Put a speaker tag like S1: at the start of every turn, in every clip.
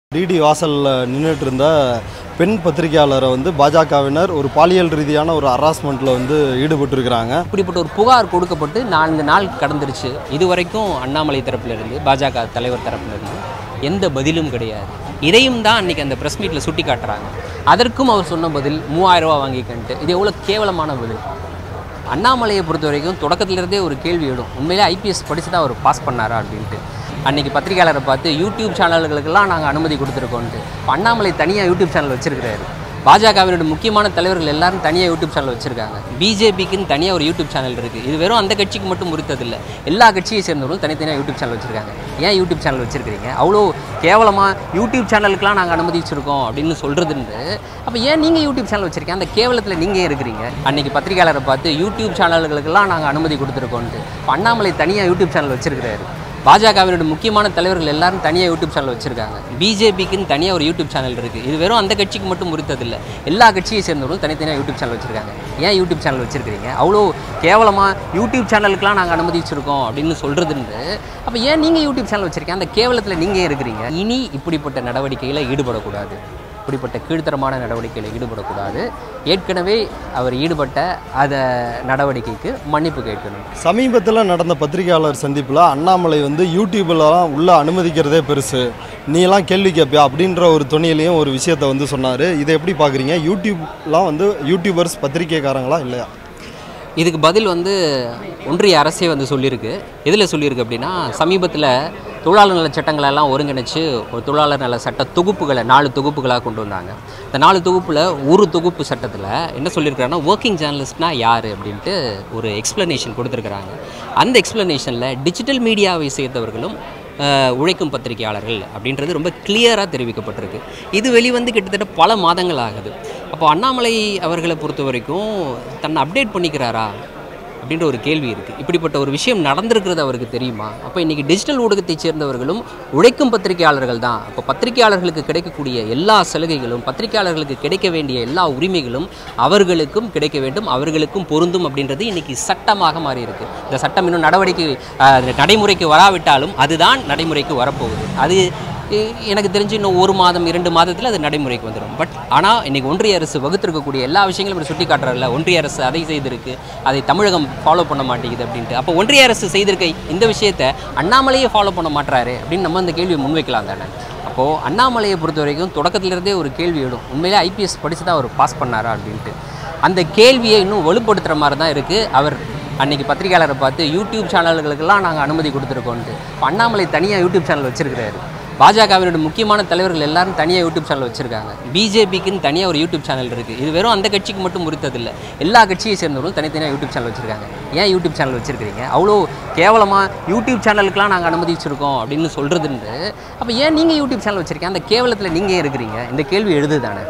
S1: DD வாசலில் நின்றுட்டு இருந்த பெண் பத்திரிகையாளரை வந்து பாஜகவினர் ஒரு பாலியல் ரீதியான ஒரு ஹராஸ்மெண்ட்டில் வந்து ஈடுபட்டிருக்கிறாங்க
S2: இப்படிப்பட்ட ஒரு புகார் கொடுக்கப்பட்டு நான்கு நாள் கடந்துருச்சு இதுவரைக்கும் அண்ணாமலை தரப்பிலிருந்து பாஜக தலைவர் தரப்பிலிருந்து எந்த பதிலும் கிடையாது இதையும் தான் அன்றைக்கி அந்த ப்ரெஸ் மீட்டில் சுட்டி காட்டுறாங்க அதற்கும் அவர் சொன்ன பதில் மூவாயிரம் ரூபா வாங்கிக்கன்ட்டு இது எவ்வளோ கேவலமான பதில் அண்ணாமலையை பொறுத்த வரைக்கும் தொடக்கத்திலிருந்தே ஒரு கேள்வி எழும் உண்மையிலே ஐபிஎஸ் படித்து தான் அவர் பாஸ் பண்ணாரா அப்படின்ட்டு அன்றைக்கி பத்திரிகையாளரை பார்த்து யூடியூப் சேனல்களுக்கெல்லாம் நாங்கள் அனுமதி கொடுத்துருக்கோன்ட்டு இப்போ அண்ணாமலை தனியாக யூடியூப் சேனல் வச்சிருக்கிறாரு பாஜகவினுடைய முக்கியமான தலைவர்கள் எல்லாரும் தனியாக யூடியூப் சேனல் வச்சுருக்காங்க பிஜேபிக்குன்னு தனியாக ஒரு யூடியூப் சேனல் இருக்குது இது வெறும் அந்த கட்சிக்கு மட்டும் உரித்ததில்லை எல்லா கட்சியை சேர்ந்தவர்களும் தனித்தனியாக யூடியூப் சேனல் வச்சுருக்காங்க ஏன் யூடியூப் சேனல் வச்சுருக்கீங்க அவ்வளோ கேவலமாக யூடியூப் சேனலுக்குலாம் நாங்கள் அனுமதி வச்சுருக்கோம் அப்படின்னு சொல்கிறதுன்னு அப்போ ஏன் நீங்கள் யூடியூப் சேனல் வச்சுருக்கீங்க அந்த கேவலத்தில் நீங்கள் ஏன் இருக்கிறீங்க அன்றைக்கி பத்திரிகையாளரை பார்த்து யூடியூப் சேனல்களுக்கெல்லாம் நாங்கள் அனுமதி கொடுத்துருக்கோன்ட்டு இப்போ அண்ணாமலை தனியாக யூடியூப் சேனல் வச்சுருக்கிறாரு பாஜகவினுடைய முக்கியமான தலைவர்கள் எல்லாரும் தனியாக யூடியூப் சேனல் வச்சுருக்காங்க பிஜேபிக்குன்னு தனியாக ஒரு யூடியூப் சேனல் இருக்குது இது வெறும் அந்த கட்சிக்கு மட்டும் உரித்ததில்லை எல்லா கட்சியை சேர்ந்தவர்களும் தனித்தனியாக யூடியூப் சேனல் வச்சுருக்காங்க ஏன் யூடியூப் சேனல் வச்சுருக்கீங்க அவ்வளோ கேவலமாக யூடியூப் சேனலுக்குலாம் நாங்கள் அனுமதி வச்சுருக்கோம் அப்படின்னு சொல்கிறதுன்னு அப்போ ஏன் நீங்கள் யூடியூப் சேனல் வச்சுருக்கீங்க அந்த கேவலத்தில் நீங்கள் ஏன் இருக்கிறீங்க இனி இப்படிப்பட்ட நடவடிக்கையில் ஈடுபடக்கூடாது இப்படிப்பட்ட கீழ்த்தரமான நடவடிக்கையில் ஈடுபடக்கூடாது ஏற்கனவே அவர் ஈடுபட்ட அந்த நடவடிக்கைக்கு மன்னிப்பு கேட்கணும்
S1: சமீபத்தில் நடந்த பத்திரிகையாளர் சந்திப்பில் அண்ணாமலை வந்து யூடியூப்லலாம் உள்ளே அனுமதிக்கிறதே பெருசு நீ எல்லாம் கேள்வி கேட்பியா அப்படின்ற ஒரு துணியிலையும் ஒரு விஷயத்தை வந்து சொன்னார் இதை எப்படி பார்க்குறீங்க யூடியூப்லாம் வந்து யூடியூபர்ஸ் பத்திரிகைக்காரங்களா இல்லையா
S2: இதுக்கு பதில் வந்து ஒன்றிய அரசே வந்து சொல்லியிருக்கு எதில் சொல்லியிருக்கு அப்படின்னா சமீபத்தில் தொழிலாளர் நல சட்டங்களெல்லாம் ஒருங்கிணைச்சு ஒரு தொழிலாளர் நல சட்ட தொகுப்புகளை நாலு தொகுப்புகளாக கொண்டு வந்தாங்க இந்த நாலு தொகுப்பில் ஒரு தொகுப்பு சட்டத்தில் என்ன சொல்லியிருக்கிறாங்கன்னா ஒர்க்கிங் ஜேர்னலிஸ்ட்னா யார் அப்படின்ட்டு ஒரு எக்ஸ்ப்ளனேஷன் கொடுத்துருக்குறாங்க அந்த எக்ஸ்ப்ளனேஷனில் டிஜிட்டல் மீடியாவை சேர்ந்தவர்களும் அஹ், உழைக்கும் பத்திரிகையாளர்கள் அப்படின்றது ரொம்ப கிளியராக தெரிவிக்கப்பட்டிருக்கு இது வெளிவந்து கிட்டத்தட்ட பல மாதங்கள் ஆகுது அப்போ அண்ணாமலை அவர்களை பொறுத்த வரைக்கும் தன்னை அப்டேட் பண்ணிக்கிறாரா அப்படின்ற ஒரு கேள்வி இருக்குது இப்படிப்பட்ட ஒரு விஷயம் நடந்திருக்கிறது அவருக்கு தெரியுமா அப்போ இன்றைக்கி டிஜிட்டல் ஊடகத்தைச் சேர்ந்தவர்களும் உழைக்கும் பத்திரிகையாளர்கள் தான் அப்போ பத்திரிகையாளர்களுக்கு கிடைக்கக்கூடிய எல்லா சலுகைகளும் பத்திரிகையாளர்களுக்கு கிடைக்க வேண்டிய எல்லா உரிமைகளும் அவர்களுக்கும் கிடைக்க வேண்டும் அவர்களுக்கும் பொருந்தும் அப்படின்றது இன்றைக்கி சட்டமாக மாறி இருக்கு இந்த சட்டம் இன்னும் நடவடிக்கை அஹ், நடைமுறைக்கு வராவிட்டாலும் அதுதான் நடைமுறைக்கு வரப்போகுது அது எ- எனக்கு தெரிஞ்சு இன்னும் ஒரு மாதம் இரண்டு மாதத்தில் அது நடைமுறைக்கு வந்துடும் பட் ஆனால் இன்னைக்கு ஒன்றிய அரசு வகுத்திருக்கக்கூடிய எல்லா விஷயங்களும் இப்படி சுட்டி காட்டுறதில்ல ஒன்றிய அரசு அதை செய்திருக்கு அதை தமிழகம் ஃபாலோ பண்ண மாட்டேங்குது அப்படின்ட்டு அப்போ ஒன்றிய அரசு செய்திருக்க இந்த விஷயத்தை அண்ணாமலையே ஃபாலோ பண்ண மாட்டாரு அப்படின்னு நம்ம இந்த கேள்வியை முன்வைக்கலாம் தானே அப்போது அண்ணாமலையை பொறுத்த வரைக்கும் தொடக்கத்திலிருந்தே ஒரு கேள்வி எழும் உண்மையிலே ஐபிஎஸ் படித்து தான் அவர் பாஸ் பண்ணாரா அப்படின்ட்டு அந்த கேள்வியை இன்னும் வலுப்படுத்துகிற மாதிரி தான் இருக்குது அவர் அன்னைக்கு பத்திரிகையாளரை பார்த்து யூடியூப் சேனல்களுக்கெல்லாம் நாங்கள் அனுமதி கொடுத்துருக்கோன்ட்டு இப்போ அண்ணாமலை தனியாக யூடியூப் சேனல் வச்சிருக்கிறாரு பாஜகவினுடைய முக்கியமான தலைவர்கள் எல்லாரும் தனியாக யூடியூப் சேனல் வச்சுருக்காங்க பிஜேபிக்குன்னு தனியாக ஒரு யூடியூப் சேனல் இருக்குது இது வெறும் அந்த கட்சிக்கு மட்டும் உரித்ததில்லை எல்லா கட்சியை சேர்ந்தவர்களும் தனித்தனியாக யூடியூப் சேனல் வச்சுருக்காங்க ஏன் யூடியூப் சேனல் வச்சுருக்கீங்க அவ்வளோ கேவலமாக யூடியூப் சேனலுக்குலாம் நாங்கள் அனுமதி வச்சுருக்கோம் அப்படின்னு சொல்கிறதுன்னு அப்போ ஏன் நீங்கள் யூடியூப் சேனல் வச்சுருக்கீங்க அந்த கேவலத்தில் நீங்கள் ஏன் இருக்கிறீங்க இந்த கேள்வி எழுது தானே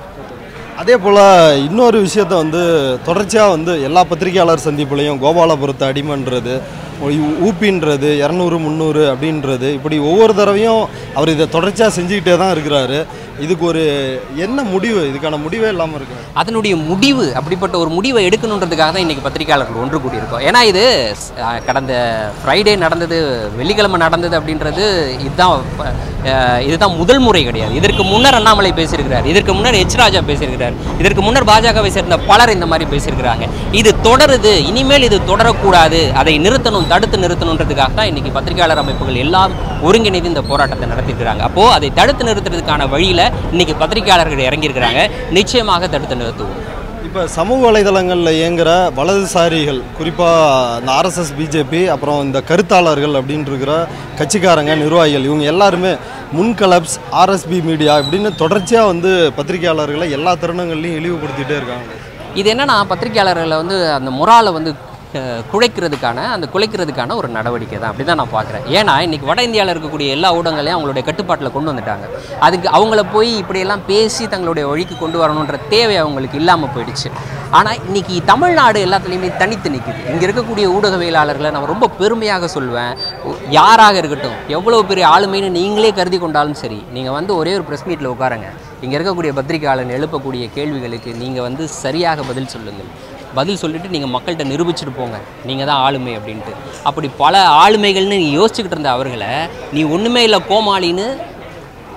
S1: அதே போல் இன்னொரு விஷயத்த வந்து தொடர்ச்சியாக வந்து எல்லா பத்திரிகையாளர் சந்திப்புலையும் கோபாலபுரத்து அடிமன்றது ஊ- ஊப்பின்றது இரநூறு முந்நூறு அப்படின்றது இப்படி ஒவ்வொரு தடவையும் அவர் இதை தொடர்ச்சியாக செஞ்சுக்கிட்டே தான் இருக்கிறாரு இதுக்கு ஒரு என்ன முடிவு இதுக்கான முடிவே இல்லாமல் இருக்கு
S2: அதனுடைய முடிவு அப்படிப்பட்ட ஒரு முடிவை எடுக்கணுன்றதுக்காக தான் இன்றைக்கி பத்திரிகையாளர்கள் ஒன்று கூடியிருக்கோம் ஏன்னா இது அஹ், கடந்த ஃப்ரைடே நடந்தது வெள்ளிக்கிழமை நடந்தது அப்படின்றது இதுதான் அஹ், இதுதான் முதல் முறை கிடையாது இதற்கு முன்னர் அண்ணாமலை பேசியிருக்கிறார் இதற்கு முன்னர் எச் ராஜா பேசியிருக்கிறார் இதற்கு முன்னர் பாஜகவை சேர்ந்த பலர் இந்த மாதிரி பேசியிருக்கிறாங்க இது தொடருது இனிமேல் இது தொடரக்கூடாது அதை நிறுத்தணும் தடுத்து நிறுத்தணுன்றதுக்காக தான் இன்றைக்கி பத்திரிகையாளர் அமைப்புகள் எல்லாம் ஒருங்கிணைந்து இந்த போராட்டத்தை நடத்தியிருக்கிறாங்க அப்போது அதை தடுத்து நிறுத்துறதுக்கான வழியில் இன்னைக்கு பத்திரிகையாளர்கள் இறங்கியிருக்கிறாங்க நிச்சயமாக தடுத்து நிறுத்துவோம்
S1: இப்போ சமூக வலைதளங்களில் இயங்குகிற வலதுசாரிகள் குறிப்பாக இந்த ஆர்எஸ்எஸ் பிஜேபி அப்புறம் இந்த கருத்தாளர்கள் அப்படின்னு இருக்கிற கட்சிக்காரங்க நிர்வாகிகள் இவங்க எல்லாருமே முன்கலப்ஸ் ஆர்எஸ்பி மீடியா இப்படின்னு தொடர்ச்சியாக வந்து பத்திரிகையாளர்களை எல்லா தருணங்கள்லையும் இழிவுபடுத்திகிட்டே இருக்காங்க
S2: இது என்னன்னா பத்திரிகையாளர்களை வந்து அந்த முறாலை வந்து அஹ், குலைக்கிறதுக்கான அந்த குலைக்கிறதுக்கான ஒரு நடவடிக்கை தான் அப்படி தான் நான் பார்க்குறேன் ஏன்னா இன்னைக்கு வட இந்தியாவில் இருக்கக்கூடிய எல்லா ஊடகங்களையும் அவங்களுடைய கட்டுப்பாட்டில் கொண்டு வந்துட்டாங்க அதுக்கு அவங்கள போய் இப்படியெல்லாம் பேசி தங்களுடைய வழிக்கு கொண்டு வரணுன்ற தேவை அவங்களுக்கு இல்லாமல் போயிடுச்சு ஆனால் இன்னைக்கு தமிழ்நாடு எல்லாத்துலேயுமே தனித்து நிற்குது இங்கே இருக்கக்கூடிய ஊடகவியலாளர்களை நான் ரொம்ப பெருமையாக சொல்வேன் ஒ- யாராக இருக்கட்டும் எவ்வளோ பெரிய ஆளுமைன்னு நீங்களே கருதி கொண்டாலும் சரி நீங்கள் வந்து ஒரே ஒரு ப்ரெஸ் மீட்டில் உட்காருங்க இங்கே இருக்கக்கூடிய பத்திரிகையாளர் எழுப்பக்கூடிய கேள்விகளுக்கு நீங்கள் வந்து சரியாக பதில் சொல்லுங்கள் பதில் சொல்லிட்டு நீங்கள் மக்கள்கிட்ட நிரூபிச்சுட்டு போங்க நீங்கள் தான் ஆளுமை அப்படின்ட்டு அப்படி பல ஆளுமைகள்னு நீ யோசிச்சுக்கிட்டு இருந்த அவர்களை நீ ஒன்றுமே இல்லை கோமாளின்னு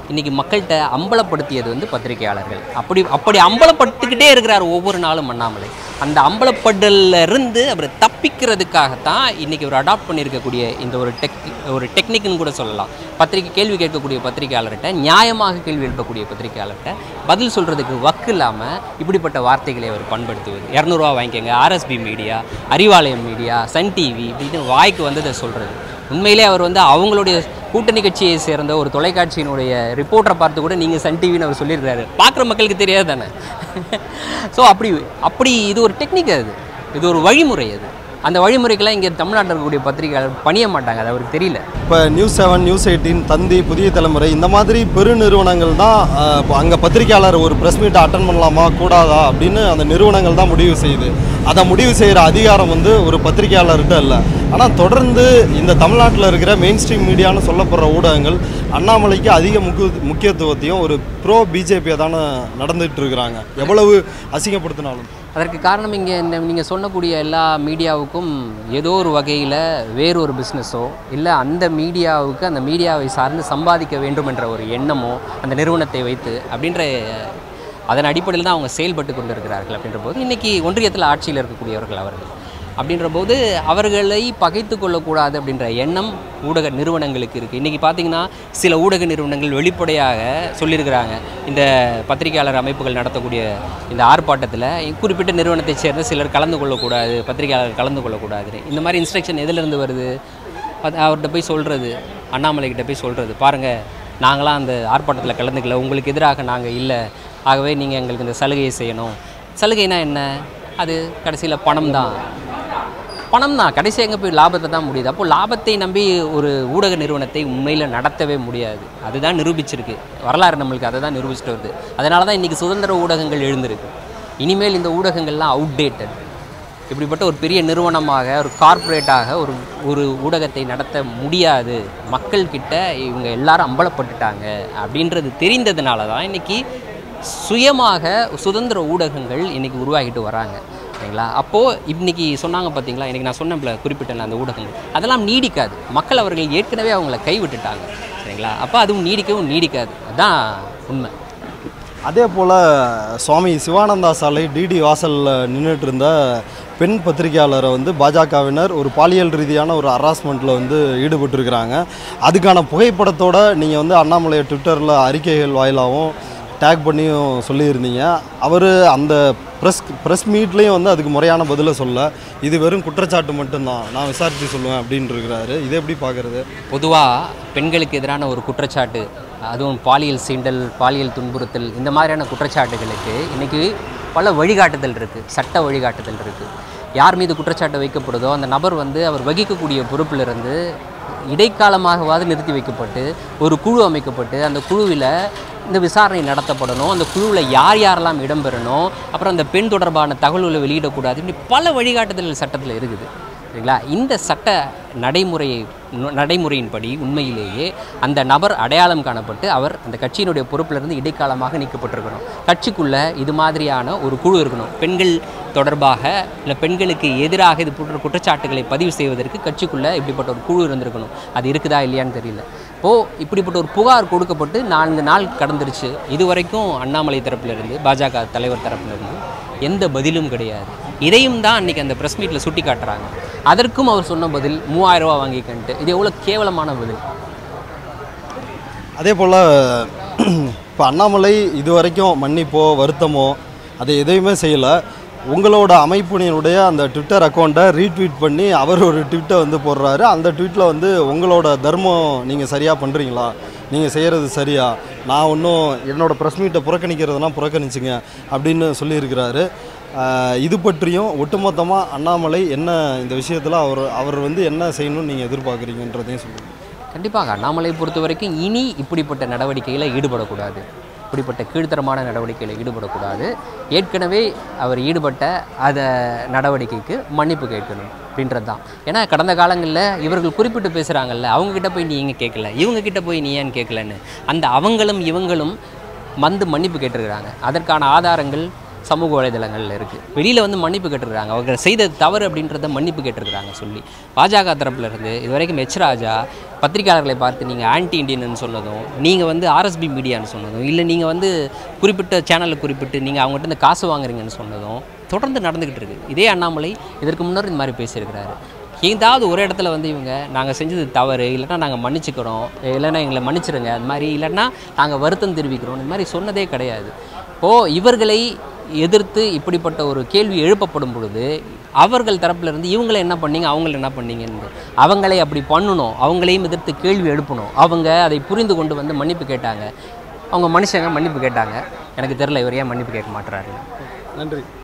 S2: இன்னைக்கு மக்கள்கிட்ட அம்பலப்படுத்தியது வந்து பத்திரிகையாளர்கள் அப்படி அப்படி அம்பலப்பட்டுக்கிட்டே இருக்கிறார் ஒவ்வொரு நாளும் அண்ணாமலை அந்த அம்பலப்படல்ல இருந்து அவர் தப்பிக்கிறதுக்காகத்தான் இன்னைக்கு அவர் அடாப்ட் பண்ணியிருக்கக்கூடிய இந்த ஒரு டெக் ஒரு டெக்னிக்னு கூட சொல்லலாம் பத்திரிகை கேள்வி கேட்கக்கூடிய பத்திரிகையாளர்கிட்ட நியாயமாக கேள்வி எழுப்பக்கூடிய பத்திரிகையாளர்கிட்ட பதில் சொல்கிறதுக்கு வக்கு இல்லாமல் இப்படிப்பட்ட வார்த்தைகளை அவர் பண்படுத்துவது இரநூறுவா வாங்கிக்கோங்க RSP media Arivalayam media Sun TV இப்படின்னு வாய்க்கு வந்ததை சொல்கிறது உண்மையிலே அவர் வந்து அவங்களுடைய கூட்டணி கட்சியை சேர்ந்த ஒரு தொலைக்காட்சியினுடைய ரிப்போர்ட்டரை பார்த்து கூட நீங்கள் சன் டிவின்னு அவர் சொல்லியிருக்காரு பார்க்குற மக்களுக்கு தெரியாது தானே ஸோ அப்படி அப்படி இது ஒரு டெக்னிக் அது இது ஒரு வழிமுறை அது அந்த வழிமுறைக்கெல்லாம் இங்கே தமிழ்நாட்டில் இருக்கக்கூடிய பத்திரிகையாளர் பணிய மாட்டாங்க அது அவருக்கு தெரியல
S1: இப்போ news seven news eighteen Thanthi Puthiya Thalaimurai இந்த மாதிரி பெருநிறுவனங்கள் தான் அஹ், இப்போ அங்கே பத்திரிக்கையாளர் ஒரு ப்ரெஸ் மீட்டை அட்டன் பண்ணலாமா கூடாதா அப்படின்னு அந்த நிறுவனங்கள் தான் முடிவு செய்யுது அதை முடிவு செய்கிற அதிகாரம் வந்து ஒரு பத்திரிக்கையாளர்கிட்ட இல்லை ஆனால் தொடர்ந்து இந்த தமிழ்நாட்டில் இருக்கிற மெயின் ஸ்ட்ரீம் மீடியான்னு சொல்லப்படுற ஊடகங்கள் அண்ணாமலைக்கு அதிக முக்கிய முக்கியத்துவத்தையும் ஒரு ப்ரோ பிஜேபியை தானே நடந்துகிட்டு இருக்கிறாங்க எவ்வளவு அசிங்கப்படுத்தினாலும்
S2: அதற்கு காரணம் இங்கே இந்த நீங்கள் சொன்னக்கூடிய எல்லா மீடியாவுக்கும் ஏதோ ஒரு வகையில் வேறொரு பிஸ்னஸோ இல்லை அந்த மீடியாவுக்கு அந்த மீடியாவை சார்ந்து சம்பாதிக்க வேண்டும் என்ற ஒரு எண்ணமோ அந்த நிறுவனத்தை வைத்து அப்படின்ற அதன் அடிப்படையில் தான் அவங்க செயல்பட்டு கொண்டு இருக்கிறார்கள் அப்படின்ற போது இன்றைக்கி ஒன்றியத்தில் ஆட்சியில் இருக்கக்கூடியவர்கள் அவர்கள் அப்படின்ற போது அவர்களை பகைத்து கொள்ளக்கூடாது அப்படின்ற எண்ணம் ஊடக நிறுவனங்களுக்கு இருக்குது இன்றைக்கி பார்த்தீங்கன்னா சில ஊடக நிறுவனங்கள் வெளிப்படையாக சொல்லியிருக்கிறாங்க இந்த பத்திரிகையாளர் அமைப்புகள் நடத்தக்கூடிய இந்த ஆர்ப்பாட்டத்தில் குறிப்பிட்ட நிறுவனத்தைச் சேர்ந்த சிலர் கலந்து கொள்ளக்கூடாது பத்திரிகையாளர் கலந்து கொள்ளக்கூடாது இந்த மாதிரி இன்ஸ்ட்ரக்ஷன் எதிலிருந்து வருது அது அவர்கிட்ட போய் சொல்கிறது அண்ணாமலை கிட்ட போய் சொல்கிறது பாருங்கள் நாங்களாம் அந்த ஆர்ப்பாட்டத்தில் கலந்துக்கல உங்களுக்கு எதிராக நாங்கள் இல்லை ஆகவே நீங்கள் எங்களுக்கு இந்த சலுகையை செய்யணும் சலுகைனா என்ன அது கடைசியில் பணம் தான் பணம் தான் கடைசி எங்கே போய் லாபத்தை தான் முடியுது அப்போ லாபத்தை நம்பி ஒரு ஊடக நிறுவனத்தை உண்மையில் நடத்தவே முடியாது அதுதான் நிரூபிச்சிருக்கு வரலாறு நம்மளுக்கு அதை தான் நிரூபிச்சிட்டு வருது அதனால தான் இன்றைக்கி சுதந்திர ஊடகங்கள் எழுந்திருக்கு இனிமேல் இந்த ஊடகங்கள்லாம் அவுடேட்டட் இப்படிப்பட்ட ஒரு பெரிய நிறுவனமாக ஒரு கார்ப்பரேட்டாக ஒரு ஒரு ஊடகத்தை நடத்த முடியாது மக்கள்கிட்ட இவங்க எல்லாரும் அம்பலப்பட்டுட்டாங்க அப்படின்றது தெரிந்ததுனால தான் இன்றைக்கி சுயமாக சுதந்திர ஊடகங்கள் இன்றைக்கி உருவாகிட்டு வராங்க சரிங்களா அப்போது இன்னைக்கு சொன்னாங்க பார்த்தீங்களா இன்றைக்கி நான் சொன்னேன்ல குறிப்பிட்டேன் அந்த ஊடகங்கள் அதெல்லாம் நீடிக்காது மக்கள் அவர்கள் ஏற்கனவே அவங்கள கைவிட்டுட்டாங்க சரிங்களா அப்போ அதுவும் நீடிக்கவும் நீடிக்காது அதுதான் உண்மை
S1: அதே போல் சுவாமி சிவானந்தா சாலை டிடி வாசலில் நின்றுட்டு இருந்த பெண் பத்திரிகையாளரை வந்து பாஜகவினர் ஒரு பாலியல் ரீதியான ஒரு ஹராஸ்மெண்ட்டில் வந்து ஈடுபட்டிருக்கிறாங்க அதுக்கான புகைப்படத்தோட நீங்கள் வந்து அண்ணாமலை ட்விட்டரில் அறிக்கைகள் வாயிலாகவும் டேக் பண்ணியும் சொல்லியிருந்தீங்க அவர் அந்த ப்ரெஸ் ப்ரெஸ் மீட்லேயும் வந்து அதுக்கு முறையான பதிலை சொல்ல இது வெறும் குற்றச்சாட்டு மட்டும்தான் நான் விசாரித்து சொல்லுவேன் அப்படின்னு இருக்கிறாரு இதை எப்படி பார்க்குறது
S2: பொதுவாக பெண்களுக்கு எதிரான ஒரு குற்றச்சாட்டு அதுவும் பாலியல் சீண்டல் பாலியல் துன்புறுத்தல் இந்த மாதிரியான குற்றச்சாட்டுகளுக்கு இன்றைக்கி பல வழிகாட்டுதல் இருக்குது சட்ட வழிகாட்டுதல் இருக்குது யார் மீது குற்றச்சாட்டு வைக்கப்படுதோ அந்த நபர் வந்து அவர் வகிக்கக்கூடிய பொறுப்பிலிருந்து இடைக்காலமாகவாது நிறுத்தி வைக்கப்பட்டு ஒரு குழு அமைக்கப்பட்டு அந்த குழுவில் இந்த விசாரணை நடத்தப்படணும் அந்த குழுவில் யார் யாரெல்லாம் இடம்பெறணும் அப்புறம் அந்த பெண் தொடர்பான தகவல்களை வெளியிடக்கூடாது இப்படி பல வழிகாட்டுதல்கள் சட்டத்தில் இருக்குது சரிங்களா இந்த சட்ட நடைமுறையை நு- நடைமுறையின்படி உண்மையிலேயே அந்த நபர் அடையாளம் காணப்பட்டு அவர் அந்த கட்சியினுடைய பொறுப்பிலிருந்து இடைக்காலமாக நீக்கப்பட்டிருக்கணும் கட்சிக்குள்ள இது மாதிரியான ஒரு குழு இருக்கணும் பெண்கள் தொடர்பாக இல்லை பெண்களுக்கு எதிராக இது போன்ற குற்றச்சாட்டுகளை பதிவு செய்வதற்கு கட்சிக்குள்ள இப்படிப்பட்ட ஒரு குழு இருந்திருக்கணும் அது இருக்குதா இல்லையான்னு தெரியல இப்போது இப்படிப்பட்ட ஒரு புகார் கொடுக்கப்பட்டு நான்கு நாள் கடந்துருச்சு இதுவரைக்கும் அண்ணாமலை தரப்பிலிருந்து பாஜக தலைவர் தரப்பிலிருந்து எந்த பதிலும் கிடையாது இதையும் தான் அன்றைக்கி அந்த ப்ரெஸ் மீட்டில் சுட்டி காட்டுறாங்க அதற்கும் அவர் சொன்ன பதில் மூவாயிரம் ரூபா வாங்கிக்கன்ட்டு இது எவ்வளோ கேவலமான பதில்
S1: அதே போல் இப்போ அண்ணாமலை இது வரைக்கும் மன்னிப்போ வருத்தமோ அதை எதையுமே செய்யலை உங்களோட அமைப்பினுடைய அந்த ட்விட்டர் அக்கௌண்ட்டை ரீட்வீட் பண்ணி அவர் ஒரு ட்வீட்டை வந்து போடுறாரு அந்த ட்வீட்டில் வந்து உங்களோட தர்மம் நீங்கள் சரியாக பண்ணுறீங்களா நீங்கள் செய்கிறது சரியா நான் ஒன்றும் என்னோட ப்ரெஸ் மீட்டை புறக்கணிக்கிறதுனா புறக்கணிச்சுங்க அப்படின்னு சொல்லியிருக்கிறாரு ஆஹ் இது பற்றியும் ஒட்டுமொத்தமாக அண்ணாமலை என்ன இந்த விஷயத்தில் அவர் அவர் வந்து என்ன செய்யணும்னு நீங்கள் எதிர்பார்க்குறீங்கன்றதையும் சொல்லுங்கள்
S2: கண்டிப்பாக அண்ணாமலை பொறுத்த வரைக்கும் இனி இப்படிப்பட்ட நடவடிக்கையில் ஈடுபடக்கூடாது இப்படிப்பட்ட கீழ்த்தரமான நடவடிக்கையில் ஈடுபடக்கூடாது ஏற்கனவே அவர் ஈடுபட்ட அந்த நடவடிக்கைக்கு மன்னிப்பு கேட்கணும் அப்படின்றது தான் ஏன்னா கடந்த காலங்களில் இவர்கள் குறிப்பிட்டு பேசுகிறாங்கல்ல அவங்கக்கிட்ட போய் நீ ஏங்க கேட்கல இவங்க கிட்ட போய் நீ ஏன் கேட்கலன்னு அந்த அவங்களும் இவங்களும் வந்து மன்னிப்பு கேட்டிருக்கிறாங்க அதற்கான ஆதாரங்கள் சமூக வலைதளங்களில் இருக்குது வெளியில் வந்து மன்னிப்பு கேட்டிருக்காங்க அவங்க செய்த தவறு அப்படின்றத மன்னிப்பு கேட்டிருக்கிறாங்க சொல்லி பாஜக தரப்புல இருந்து இது வரைக்கும் எச் ராஜா பத்திரிகையாளர்களை பார்த்து நீங்கள் ஆன்டி இண்டியன்னு சொன்னதும் நீங்கள் வந்து ஆர்எஸ்பி மீடியான்னு சொன்னதும் இல்லை நீங்கள் வந்து குறிப்பிட்ட சேனலை குறிப்பிட்டு நீங்கள் அவங்ககிட்ட இந்த காசு வாங்குறீங்கன்னு சொன்னதும் தொடர்ந்து நடந்துக்கிட்டு இருக்கு இதே அண்ணாமலை இதற்கு முன்னர் இந்த மாதிரி பேசியிருக்கிறாரு ஏதாவது ஒரு இடத்துல வந்து இவங்க நாங்கள் செஞ்சது தவறு இல்லைன்னா நாங்கள் மன்னிச்சுக்கிறோம் இல்லைன்னா எங்களை மன்னிச்சிருங்க அது மாதிரி இல்லைன்னா நாங்கள் வருத்தம் தெரிவிக்கிறோம் இந்த மாதிரி சொன்னதே கிடையாது இப்போது இவர்களை எதிர்த்து இப்படிப்பட்ட ஒரு கேள்வி எழுப்பப்படும் பொழுது அவர்கள் தரப்புல இருந்து இவங்களை என்ன பண்ணீங்க அவங்கள என்ன பண்ணீங்கன்னு அவங்களை அப்படி பண்ணணும் அவங்களையும் எதிர்த்து கேள்வி எழுப்பணும் அவங்க அதை புரிந்து கொண்டு வந்து மன்னிப்பு கேட்டாங்க அவங்க மனுஷங்க மன்னிப்பு கேட்டாங்க எனக்கு தெரியல இவர் ஏன் மன்னிப்பு கேட்க மாட்டுறாரு
S1: நன்றி